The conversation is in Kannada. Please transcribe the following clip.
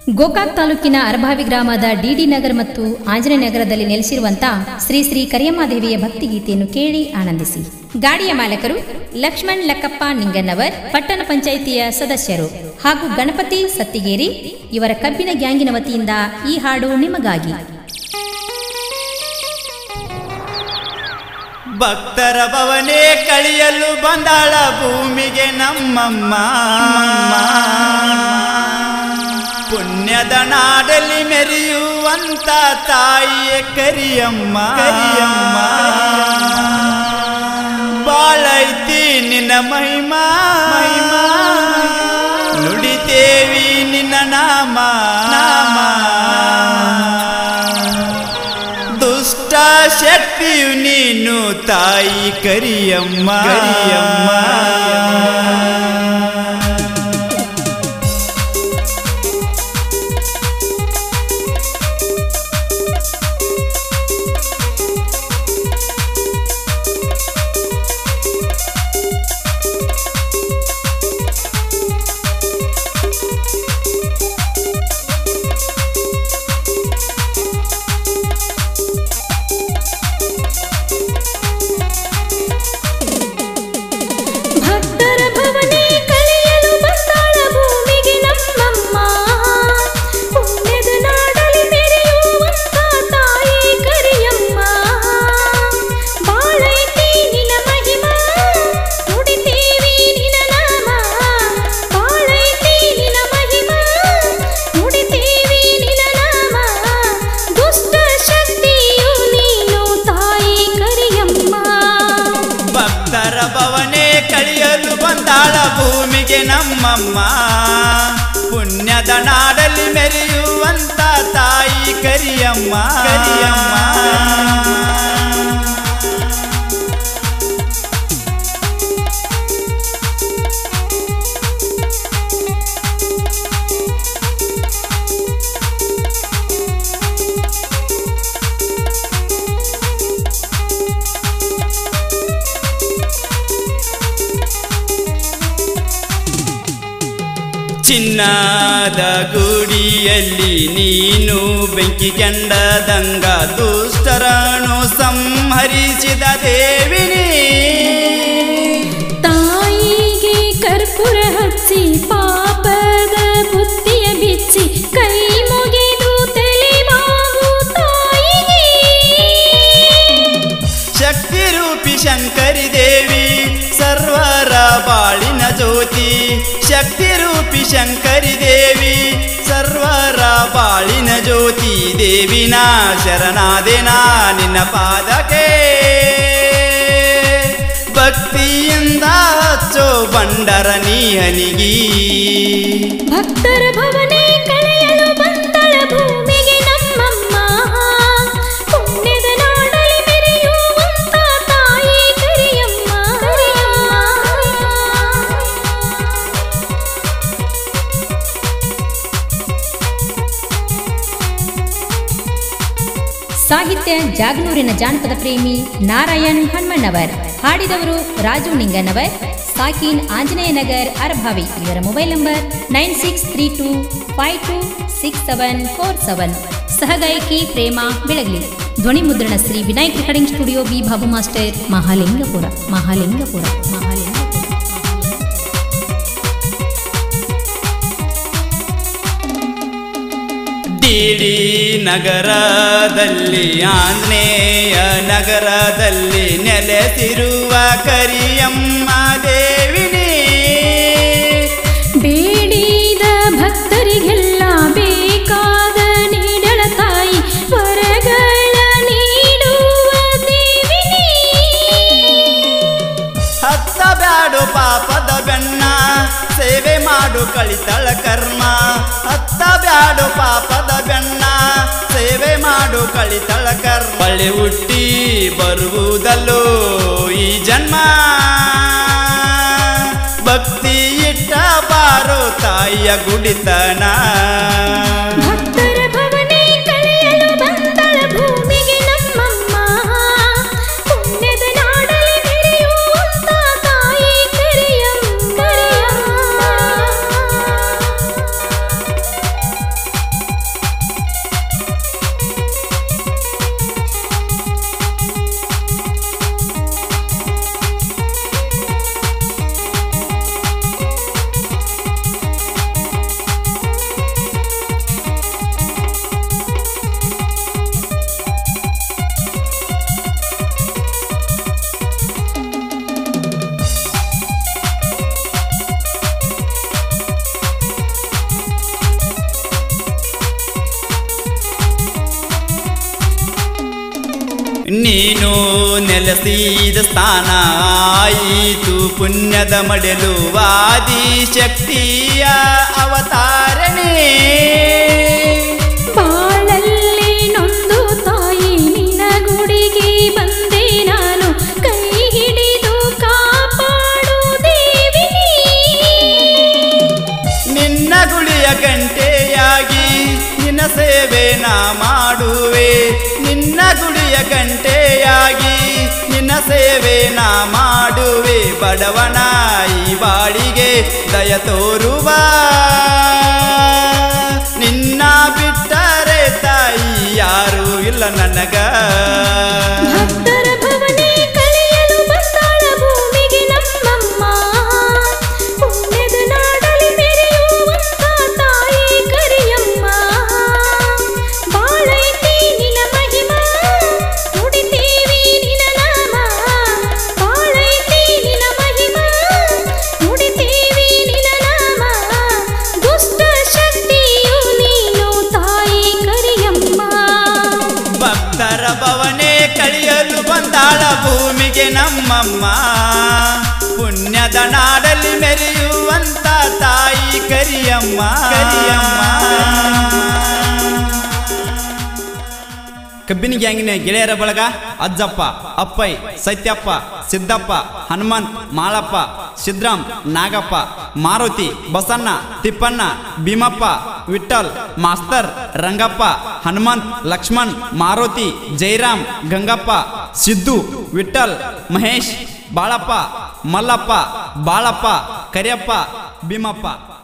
ಗೋಕಾಕ್ ತಾಲೂಕಿನ ಅರಭಾವಿ ಗ್ರಾಮದ ಡಿಡಿ ನಗರ್ ಮತ್ತು ಆಂಜನೇಯ ನಗರದಲ್ಲಿ ನೆಲೆಸಿರುವಂತ ಶ್ರೀ ಶ್ರೀ ಕರಿಯಮ್ಮಾದೇವಿಯ ಭಕ್ತಿಗೀತೆಯನ್ನು ಕೇಳಿ ಆನಂದಿಸಿ ಗಾಡಿಯ ಮಾಲಕರು ಲಕ್ಷ್ಮಣ್ ಲಕ್ಕಪ್ಪ ನಿಂಗನ್ನವರ್ ಪಟ್ಟಣ ಪಂಚಾಯಿತಿಯ ಸದಸ್ಯರು ಹಾಗೂ ಗಣಪತಿ ಸತ್ತಿಗೇರಿ ಇವರ ಕಬ್ಬಿನ ಗ್ಯಾಂಗಿನ ವತಿಯಿಂದ ಈ ಹಾಡು ನಿಮಗಾಗಿ ಭಕ್ತರ ಭವನೇ ಕಳಿಯಲು ಬಂದಾಳ ಭೂಮಿಗೆ ನಮ್ಮಮ್ಮ ಪುಣ್ಯದ ನಾಡಲ್ಲಿ ಮೆರೆಯುವಂತ ತಾಯಿಯ ಕರಿಯಮ್ಮ ಕರಿಯಮ್ಮ ಬಾಳೈತಿ ನಿನ್ನ ಮಹಿಮಾ ಮಹಿಮಾ ನುಡಿತೇವಿ ನಿನ್ನ ನಾಮ ನಾಮ ದುಷ್ಟ ಶಕ್ತಿಯು ನೀನು ತಾಯಿ ಕರಿಯಮ್ಮ ಕರಿಯಮ್ಮ ಭಕ್ತರ ಭವನೇ ಕಳೆಯಲು ಬಂದಾಳ ಭೂಮಿಗೆ ನಮ್ಮಮ್ಮ ಪುಣ್ಯದ ನಾಡಲಿ ಮೆರೆಯುವಂತ ತಾಯಿ ಕರಿಯಮ್ಮ ಬಾಳೈತಿ ನಿನ ಮಹಿಮಾ ನುಡಿತೇವಿ ನಿನ ನಾಮ ಬಾಳೈತಿ ನಿನ ಮಹಿಮಾ ನುಡಿತೇವಿ ನಿನ ನಾಮ ದುಷ್ಟ ಶಕ್ತಿಯು ನೀನು ತಾಯಿ ಕರಿಯಮ್ಮ ಭಕ್ತರ ಭವನೇ ಕಳಿಯಲು ಬಂದಾಳ ಭೂಮಿಗೆ ನಮ್ಮಮ್ಮ ಪುಣ್ಯದ ನಾಡಲ್ಲಿ ಮೆರೆಯುವಂತ ತಾಯಿ ಕರಿಯಮ್ಮ ಕರಿಯಮ್ಮ ಚಿನ್ನದ ಗುಡಿಯಲ್ಲಿ ನೀನು ಬೆಂಕಿ ಕೆಂಡದಂಗ ದುಷ್ಟರನು ಸಂಹರಿಸಿದ ದೇವಿನಿ ತಾಯಿಗೆ ಕರ್ಪೂರ ಹಚ್ಚಿ ಪಾಪದ ಬುದ್ಧಿಯ ಬಿಚ್ಚಿ ಕೈ ಮುಗಿದು ತಲೆಬಾಗು ತಾಯಿಗೆ ಶಕ್ತಿ ರೂಪಿ ಶಂಕರಿ ದೇವಿ ಸರ್ವರ ಬಾಳಿನ ಜ್ಯೋತಿ ಶಕ್ತಿ ರೂಪಿ ಶಂಕರಿ ದೇವಿ ಸರ್ವರ ಬಾಳಿನ ಜ್ಯೋತಿ ದೇವಿನ ಶರಣಾದೇನ ನಿನ್ನ ಪಾದಕ್ಕೆ ಭಕ್ತಿಯಿಂದ ಹಚ್ಚೋ ಬಂಡರ ನೀಹನಿಗಿ ಭಕ್ತರ ಭವನೇ ಕಳೆಯಲು ಬಂದಳ ಭೂಮಿಗೆ ನಮ್ಮಮ್ಮ ಪುಣ್ಯದ ನಾಡಲಿ ಮೆರೆಯುವಂತ ತಾಯಿ ಕರಿಯಮ್ಮ ಕರಿಯಮ್ಮ ಸಾಹಿತ್ಯ ಜಾಗನೂರಿನ ಜಾನಪದ ಪ್ರೇಮಿ ನಾರಾಯಣ್ ಹನ್ಮಣ್ಣವರ್ ಹಾಡಿದವರು ರಾಜು ನಿಂಗನವರ್ ಸಾಕೀನ್ ಆಂಜನೇಯ ನಗರ್ ಅರಭಾವಿ ಇವರ mobile number nine six three two five two six seven four seven ಸಹಗಾಯಕಿ ಪ್ರೇಮ ಬೆಳಗ್ಲಿ ಧ್ವನಿ ಮುದ್ರಣ Shri Vinayak recording studio B Babu master Mahalingapura Mahalingapura Mahalingapura DD ನಗರದಲ್ಲಿ ಆಂಜನೇಯ ನಗರದಲ್ಲಿ ನೆಲೆಸಿರುವ ಕರಿಯಮ್ಮ ದೇವಿನಿ ಬೇಡಿದ ಭಕ್ತರಿಗೆಲ್ಲ ಬೇಕಾದ ನೀಡಳ ತಾಯಿ ವರಗಳ ನೀಡುವ ದೇವಿನಿ ಹತ್ತ ಬ್ಯಾಡು ಪಾಪದ ಬೆನ್ನ ಸೇವೆ ಮಾಡು ಕಳಿತಳ ಕರ್ಮ ಹತ್ತ ಬ್ಯಾಡು ಪಾಪದ ಬೆನ್ನ ಸೇವೆ ಮಾಡು ಕಳಿತಳ ಕರ್ಮ ಬಳ್ಳಿ ಹುಟ್ಟಿ ಬರುವುದಲ್ಲೋ ಈ ಜನ್ಮ ಭಕ್ತಿ ಇಟ್ಟ ಬಾರೋ ತಾಯಿಯ ಗುಡಿತನ ಭಕ್ತರ ಭವನೇ ಕಳೆಯಲು ಬಂದಳ ಭೂಮಿಗೆ ನಮ್ಮಮ್ಮ ಪುಣ್ಯದ ನಾಡಲಿ ಮೆರೆಯುವಂತ ತಾಯಿ ಕರಿಯಮ್ಮ ನೀನು ನೆಲೆಸಿದ ಸ್ಥಾನ ಆಯಿತು ಪುಣ್ಯದ ಮಡೆಲು ವಾದಿ ಶಕ್ತಿಯ ಅವತಾರಣೆ ಬಾಳಲ್ಲಿ ನೊಂದು ತಾಯಿ ನಿನ್ನ ಗುಡಿಗೆ ಬಂದೆ ನಾನು ಕೈ ಹಿಡಿದು ಕಾಪಾಡು ದೇವಿ ನೀ. ನಿನ್ನ ಗುಳಿಯ ಗಂಟೆಯಾಗಿ ನಿನ್ನ ಸೇವೆ ನಾ ಮಾಡುವೆ ನಿನ್ನ ಗುಳಿಯ ಗಂಟೆಯಾಗಿ ನಿನ್ನ ಸೇವೆ ನಾ ಮಾಡುವೆ ಬಡವನ ಈ ಬಾಳಿಗೆ ದಯ ತೋರುವ ನಿನ್ನ ಬಿಟ್ಟರೆ ತಾಯಿ ಯಾರೂ ಇಲ್ಲ ನನಗ ಭಕ್ತರ ಭವನೆ ಕಳೆಯಲು ಬಂದಾಳ ಭೂಮಿಗೆ ನಮ್ಮಮ್ಮ ಪುಣ್ಯದ ನಾಡಲಿ ಮೆರೆಯುವಂತ ತಾಯಿ ಕರಿಯಮ್ಮ ಬಾಳೈತಿ ನಿನ ಮಹಿಮಾ ನುಡಿತೀವಿ ನಿನ ನಾಮ ಬಾಳೈತಿ ನಿನ ಮಹಿಮಾ ನುಡಿತೀವಿ ನಿನ ನಾಮ ದುಷ್ಟ ಶಕ್ತಿಯು ನೀನು ತಾಯಿ ಕರಿಯಮ್ಮ ಭಕ್ತರ ಭವನೆ ಕಳಿಯಲು ಬಂದಾಳ ಭೂಮಿಗೆ ನಮ್ಮಮ್ಮ ಪುಣ್ಯದ ನಾಡಲ್ಲಿ ಮೆರೆಯುವಂತ ತಾಯಿ ಕರಿಯಮ್ಮ ಕರಿಯಮ್ಮ ಕಬ್ಬಿನ ಗ್ಯಾಂಗಿನ ಗೆಳೆಯರ ಬಳಗ ಅಜ್ಜಪ್ಪ ಅಪ್ಪೈ ಸತ್ಯಪ್ಪ ಸಿದ್ದಪ್ಪ ಹನುಮಂತ್ ಮಾಳಪ್ಪ ಸಿದ್ರಾಮ್ ನಾಗಪ್ಪ ಮಾರುತಿ ಬಸಣ್ಣ ತಿಪ್ಪಣ್ಣ ಭೀಮಪ್ಪ ವಿಠಲ್ ಮಾಸ್ತರ್ ರಂಗಪ್ಪ ಹನುಮಂತ್ ಲಕ್ಷ್ಮಣ್ ಮಾರುತಿ ಜೈರಾಮ್ ಗಂಗಪ್ಪ ಸಿದ್ದು ವಿಠಲ್ ಮಹೇಶ್ ಬಾಳಪ್ಪ ಮಲ್ಲಪ್ಪ ಬಾಳಪ್ಪ ಕರಿಯಪ್ಪ ಭೀಮಪ್ಪ